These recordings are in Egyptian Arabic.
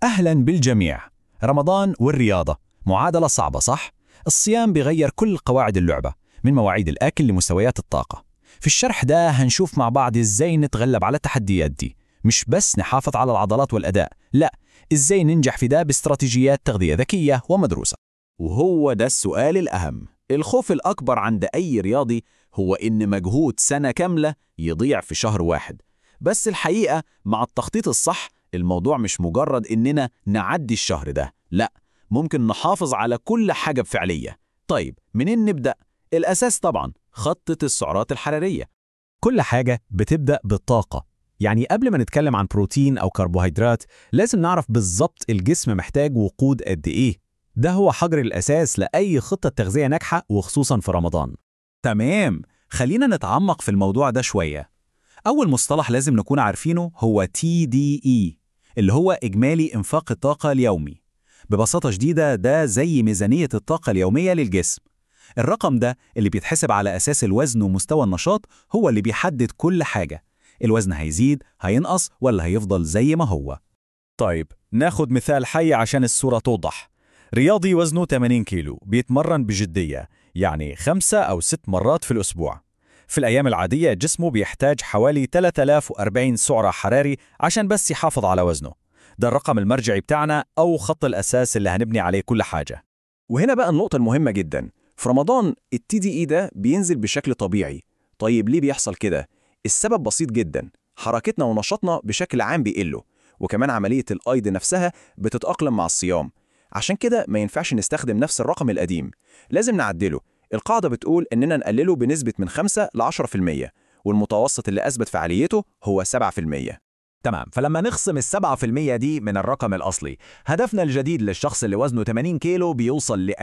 أهلا بالجميع رمضان والرياضة معادلة صعبة صح؟ الصيام بيغير كل قواعد اللعبة من مواعيد الأكل لمستويات الطاقة في الشرح ده هنشوف مع بعض إزاي نتغلب على التحديات دي مش بس نحافظ على العضلات والأداء لا إزاي ننجح في ده باستراتيجيات تغذية ذكية ومدروسة وهو ده السؤال الأهم الخوف الأكبر عند أي رياضي هو إن مجهود سنة كاملة يضيع في شهر واحد بس الحقيقة مع التخطيط الصح الموضوع مش مجرد إننا نعدي الشهر ده لا ممكن نحافظ على كل حاجة بفعلية طيب منين نبدأ؟ الأساس طبعا خطة السعرات الحرارية كل حاجة بتبدأ بالطاقة يعني قبل ما نتكلم عن بروتين أو كربوهيدرات لازم نعرف بالظبط الجسم محتاج وقود قد إيه ده هو حجر الأساس لأي خطة تغذية ناجحة وخصوصا في رمضان تمام خلينا نتعمق في الموضوع ده شوية أول مصطلح لازم نكون عارفينه هو TDE اللي هو إجمالي إنفاق الطاقة اليومي ببساطة شديدة ده زي ميزانية الطاقة اليومية للجسم الرقم ده اللي بيتحسب على أساس الوزن ومستوى النشاط هو اللي بيحدد كل حاجة الوزن هيزيد هينقص ولا هيفضل زي ما هو طيب ناخد مثال حي عشان الصورة توضح رياضي وزنه 80 كيلو بيتمرن بجدية يعني خمسة أو ست مرات في الأسبوع في الأيام العادية جسمه بيحتاج حوالي 3040 سعرة حراري عشان بس يحافظ على وزنه ده الرقم المرجعي بتاعنا أو خط الأساس اللي هنبني عليه كل حاجة وهنا بقى النقطة المهمة جدا في رمضان التي دي اي ده بينزل بشكل طبيعي طيب ليه بيحصل كده؟ السبب بسيط جدا حركتنا ونشاطنا بشكل عام بيقلوا وكمان عملية الأيض نفسها بتتأقلم مع الصيام عشان كده ما ينفعش نستخدم نفس الرقم القديم لازم نعدله القاعدة بتقول إننا نقلله بنسبة من 5 ل 10% والمتوسط اللي أثبت فعاليته هو 7% تمام فلما نخصم السبعة في المية دي من الرقم الأصلي هدفنا الجديد للشخص اللي وزنه 80 كيلو بيوصل ل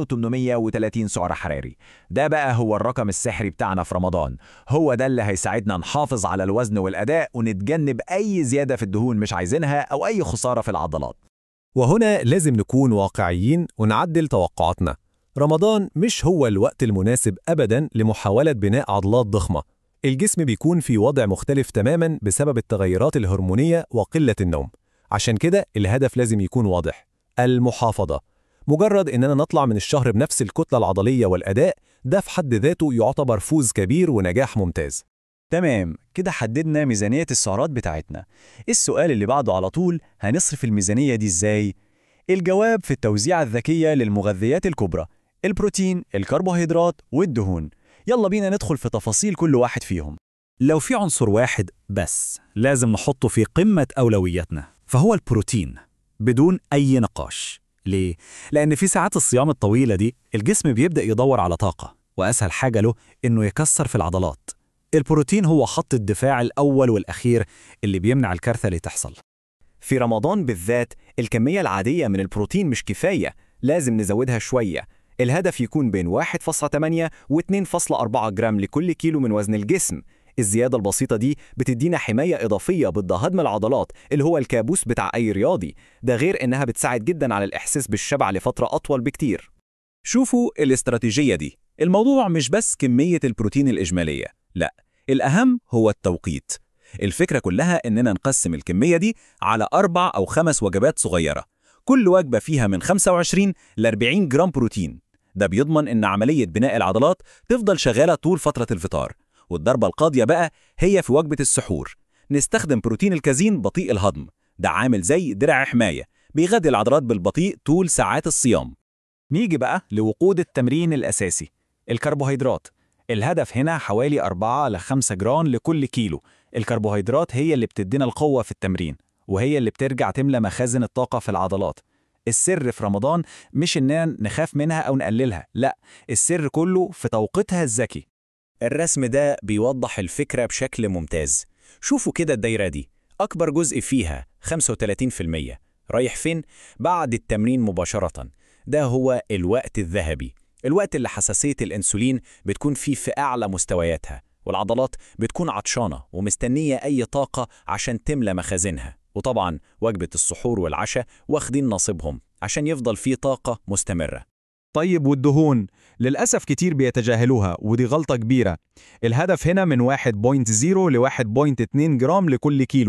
2830 سعر حراري ده بقى هو الرقم السحري بتاعنا في رمضان هو ده اللي هيساعدنا نحافظ على الوزن والأداء ونتجنب أي زيادة في الدهون مش عايزينها أو أي خسارة في العضلات وهنا لازم نكون واقعيين ونعدل توقعاتنا رمضان مش هو الوقت المناسب أبدا لمحاولة بناء عضلات ضخمة الجسم بيكون في وضع مختلف تماما بسبب التغيرات الهرمونية وقلة النوم عشان كده الهدف لازم يكون واضح المحافظة مجرد إننا نطلع من الشهر بنفس الكتلة العضلية والأداء ده في حد ذاته يعتبر فوز كبير ونجاح ممتاز تمام كده حددنا ميزانية السعرات بتاعتنا السؤال اللي بعده على طول هنصرف الميزانية دي ازاي؟ الجواب في التوزيعة الذكية للمغذيات الكبرى البروتين، الكربوهيدرات والدهون يلا بينا ندخل في تفاصيل كل واحد فيهم لو في عنصر واحد بس لازم نحطه في قمة أولوياتنا فهو البروتين بدون أي نقاش ليه؟ لأن في ساعات الصيام الطويلة دي الجسم بيبدأ يدور على طاقة وأسهل حاجة له إنه يكسر في العضلات البروتين هو خط الدفاع الأول والأخير اللي بيمنع الكارثة اللي تحصل في رمضان بالذات الكمية العادية من البروتين مش كفاية لازم نزودها شوية الهدف يكون بين 1.8 و 2.4 جرام لكل كيلو من وزن الجسم الزيادة البسيطة دي بتدينا حماية إضافية ضد هضم العضلات اللي هو الكابوس بتاع أي رياضي ده غير إنها بتساعد جدا على الإحساس بالشبع لفترة أطول بكتير شوفوا الاستراتيجية دي الموضوع مش بس كمية البروتين الإجمالية لا الأهم هو التوقيت الفكرة كلها إننا نقسم الكمية دي على أربع أو خمس وجبات صغيرة كل وجبة فيها من 25 ل 40 جرام بروتين ده بيضمن إن عملية بناء العضلات تفضل شغالة طول فترة الفطار والضربة القاضية بقى هي في وجبة السحور نستخدم بروتين الكازين بطيء الهضم ده عامل زي درع حماية بيغذي العضلات بالبطيء طول ساعات الصيام نيجي بقى لوقود التمرين الأساسي الكربوهيدرات الهدف هنا حوالي 4 ل 5 جرام لكل كيلو الكربوهيدرات هي اللي بتدينا القوة في التمرين وهي اللي بترجع تملى مخازن الطاقة في العضلات السر في رمضان مش إننا نخاف منها أو نقللها لا السر كله في توقيتها الذكي الرسم ده بيوضح الفكرة بشكل ممتاز شوفوا كده الدايرة دي أكبر جزء فيها 35% رايح فين؟ بعد التمرين مباشرة ده هو الوقت الذهبي الوقت اللي حساسية الأنسولين بتكون فيه في أعلى مستوياتها والعضلات بتكون عطشانة ومستنية أي طاقة عشان تملى مخازنها وطبعا وجبة السحور والعشاء واخدين نصيبهم عشان يفضل فيه طاقة مستمرة طيب والدهون للأسف كتير بيتجاهلوها ودي غلطة كبيرة الهدف هنا من 1.0 ل 1.2 جرام لكل كيلو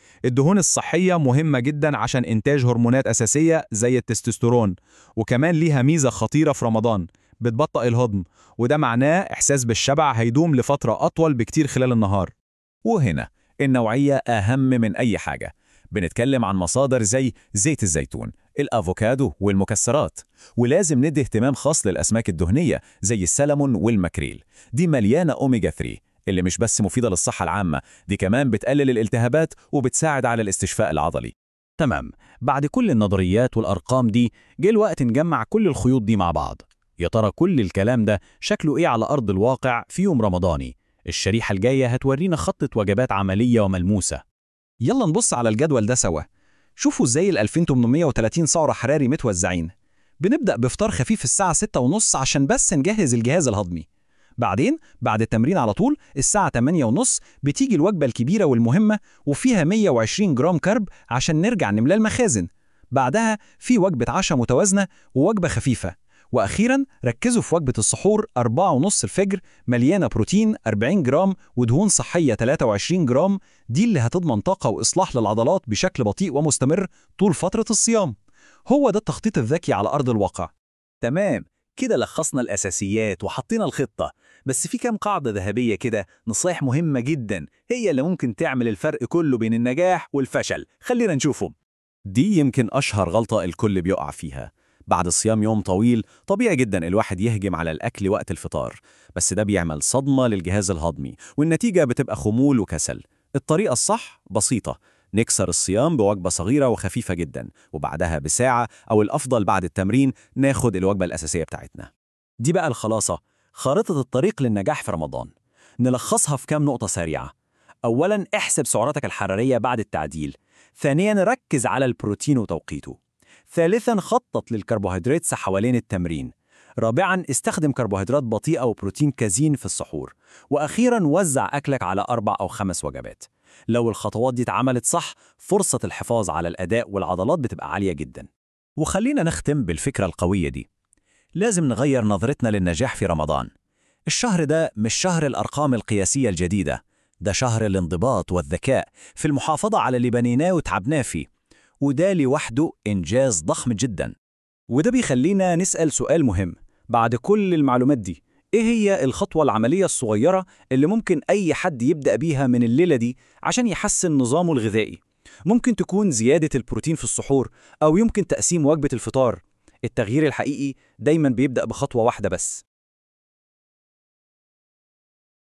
الدهون الصحية مهمة جدا عشان إنتاج هرمونات أساسية زي التستوستيرون وكمان ليها ميزة خطيرة في رمضان بتبطئ الهضم وده معناه إحساس بالشبع هيدوم لفترة أطول بكتير خلال النهار وهنا النوعية أهم من أي حاجة بنتكلم عن مصادر زي زيت الزيتون الأفوكادو والمكسرات ولازم ندي اهتمام خاص للأسماك الدهنية زي السلمون والمكريل دي مليانة أوميجا 3 اللي مش بس مفيدة للصحة العامة دي كمان بتقلل الالتهابات وبتساعد على الاستشفاء العضلي تمام بعد كل النظريات والأرقام دي جه الوقت نجمع كل الخيوط دي مع بعض يا ترى كل الكلام ده شكله إيه على أرض الواقع في يوم رمضاني الشريحة الجاية هتورينا خطة وجبات عملية وملموسة يلا نبص على الجدول ده سوا شوفوا ازاي ال 2830 سعر حراري متوزعين بنبدأ بفطار خفيف الساعة 6 ونص عشان بس نجهز الجهاز الهضمي بعدين بعد التمرين على طول الساعة 8 ونص بتيجي الوجبة الكبيرة والمهمة وفيها 120 جرام كرب عشان نرجع نملى المخازن بعدها في وجبة عشاء متوازنة ووجبة خفيفة وأخيرا ركزوا في وجبة السحور 4 ونص الفجر مليانة بروتين 40 جرام ودهون صحية 23 جرام دي اللي هتضمن طاقة وإصلاح للعضلات بشكل بطيء ومستمر طول فترة الصيام هو ده التخطيط الذكي على أرض الواقع تمام كده لخصنا الأساسيات وحطينا الخطة بس في كام قاعدة ذهبية كده نصايح مهمة جدا هي اللي ممكن تعمل الفرق كله بين النجاح والفشل خلينا نشوفهم دي يمكن أشهر غلطة الكل بيقع فيها بعد الصيام يوم طويل طبيعي جدا الواحد يهجم على الأكل وقت الفطار بس ده بيعمل صدمة للجهاز الهضمي والنتيجة بتبقى خمول وكسل الطريقة الصح بسيطة نكسر الصيام بوجبة صغيرة وخفيفة جدا وبعدها بساعة أو الأفضل بعد التمرين ناخد الوجبة الأساسية بتاعتنا دي بقى الخلاصة خارطة الطريق للنجاح في رمضان نلخصها في كام نقطة سريعة أولاً احسب سعراتك الحرارية بعد التعديل ثانياً ركز على البروتين وتوقيته ثالثاً خطط للكربوهيدرات حوالين التمرين رابعاً استخدم كربوهيدرات بطيئة وبروتين كزين في السحور وأخيراً وزع أكلك على أربع أو خمس وجبات لو الخطوات دي اتعملت صح فرصة الحفاظ على الأداء والعضلات بتبقى عالية جدا وخلينا نختم بالفكرة القوية دي لازم نغير نظرتنا للنجاح في رمضان الشهر ده مش شهر الأرقام القياسية الجديدة ده شهر الانضباط والذكاء في المحافظة على اللي بنيناه وتعبناه فيه وده لوحده إنجاز ضخم جدا وده بيخلينا نسأل سؤال مهم بعد كل المعلومات دي إيه هي الخطوة العملية الصغيرة اللي ممكن أي حد يبدأ بيها من الليلة دي عشان يحسن نظامه الغذائي؟ ممكن تكون زيادة البروتين في السحور أو يمكن تقسيم وجبة الفطار التغيير الحقيقي دايما بيبدأ بخطوة واحدة بس